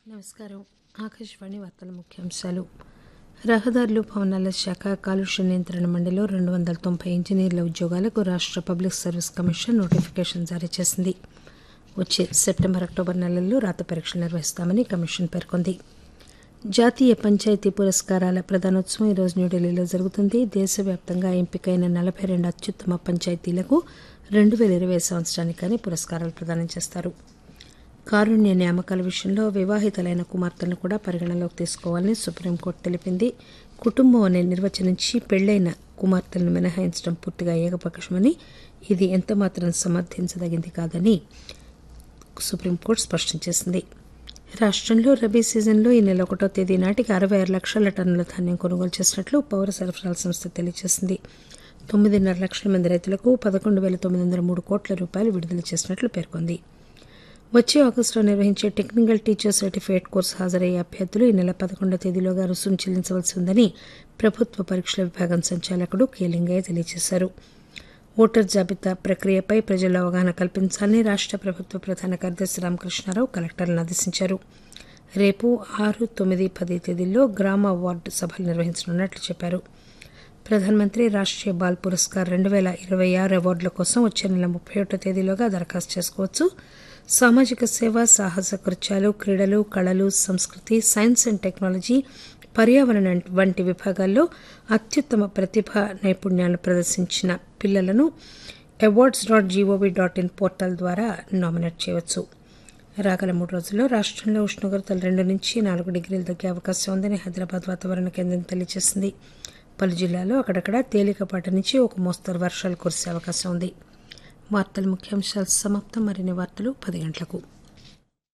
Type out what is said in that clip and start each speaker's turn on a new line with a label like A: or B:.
A: నమస్కారం ఆకాశవాణి వార్తల ముఖ్యాంశాలు రహదారులు భవనాల శాఖ కాలుష్య నియంత్రణ మండలిలో రెండు వందల తొంభై ఇంజనీర్ల ఉద్యోగాలకు రాష్ట్ర పబ్లిక్ సర్వీస్ కమిషన్ నోటిఫికేషన్ జారీ చేసింది వచ్చే సెప్టెంబర్ అక్టోబర్ నెలల్లో రాత పరీక్షలు నిర్వహిస్తామని కమిషన్ పేర్కొంది జాతీయ పంచాయతీ పురస్కారాల ప్రధానోత్సవం ఈరోజు న్యూఢిల్లీలో జరుగుతుంది దేశవ్యాప్తంగా ఎంపికైన నలభై రెండు అత్యుత్తమ పంచాయతీలకు రెండు వేల ఇరవై సంవత్సరానికి కానీ పురస్కారాలు ప్రదానం చేస్తారు కారుణ్య నియామకాల విషయంలో వివాహితులైన కుమార్తెలను కూడా పరిగణలోకి తీసుకోవాలని సుప్రీంకోర్టు తెలిపింది కుటుంబం అనే నిర్వచనించి పెళ్లైన కుమార్తెలను మినహాయించడం పూర్తిగా ఏకపక్షమని ఇది ఎంతమాత్రం సమర్థించదగింది కాదని సుప్రీంకోర్టు స్పష్టం చేసింది రాష్ట్రంలో రబీ సీజన్లో ఈ నెల ఒకటో తేదీ నాటికి అరవై ఆరు లక్షల టన్నుల ధాన్యం కొనుగోలు చేసినట్లు పౌర సరఫరాల సంస్థ తెలియజేసింది తొమ్మిదిన్నర లక్షల మంది రైతులకు పదకొండు వేల తొమ్మిది వందల మూడు కోట్ల రూపాయలు విడుదల చేసినట్లు పేర్కొంది వచ్చే ఆగస్టులో నిర్వహించే టెక్నికల్ టీచర్ సర్టిఫికేట్ కోర్సు హాజరయ్యే అభ్యర్థులు ఈ నెల పదకొండో తేదీలోగా రుసుము చెల్లించవలసి ఉందని ప్రభుత్వ పరీక్షల విభాగం సంచాలకుడు కె లింగయ్య తెలియజేశారు ఓటర్ జాబితా ప్రక్రియపై ప్రజల్లో అవగాహన కల్పించాలని రాష్ట్ర ప్రభుత్వ ప్రధాన కార్యదర్శి రామకృష్ణారావు కలెక్టర్లను ఆదేశించారు రేపు ఆరు తొమ్మిది పది తేదీల్లో గ్రామ వార్డు సభలు నిర్వహించనున్నట్లు చెప్పారు ప్రధానమంత్రి రాష్ట్రీయ బాల్ పురస్కార్ రెండు వేల ఇరవై ఆరు అవార్డుల కోసం వచ్చే నెల ముప్పై ఒకటో తేదీలోగా దరఖాస్తు చేసుకోవచ్చు సామాజిక సేవ సాహస కృత్యాలు క్రీడలు కళలు సంస్కృతి సైన్స్ అండ్ టెక్నాలజీ పర్యావరణం వంటి విభాగాల్లో అత్యుత్తమ ప్రతిభ నైపుణ్యాలను ప్రదర్శించిన పిల్లలను awards dot gov dot in portal ద్వారా నామినేట్ చేయవచ్చు రాగల మూడు రోజుల్లో రాష్ట్రంలో ఉష్ణోగ్రతలు రెండు నుంచి నాలుగు డిగ్రీలు తగ్గే అవకాశం ఉందని హైదరాబాద్ వాతావరణ కేంద్రం తెలియజేసింది పలు జిల్లాల్లో అక్కడక్కడ తేలికపాటి నుంచి ఒక మోస్తరు వర్షాలు కురిసే అవకాశం ఉంది వార్తల ముఖ్యాంశాలు సమాప్తం మరిన్ని వార్తలు పది గంటలకు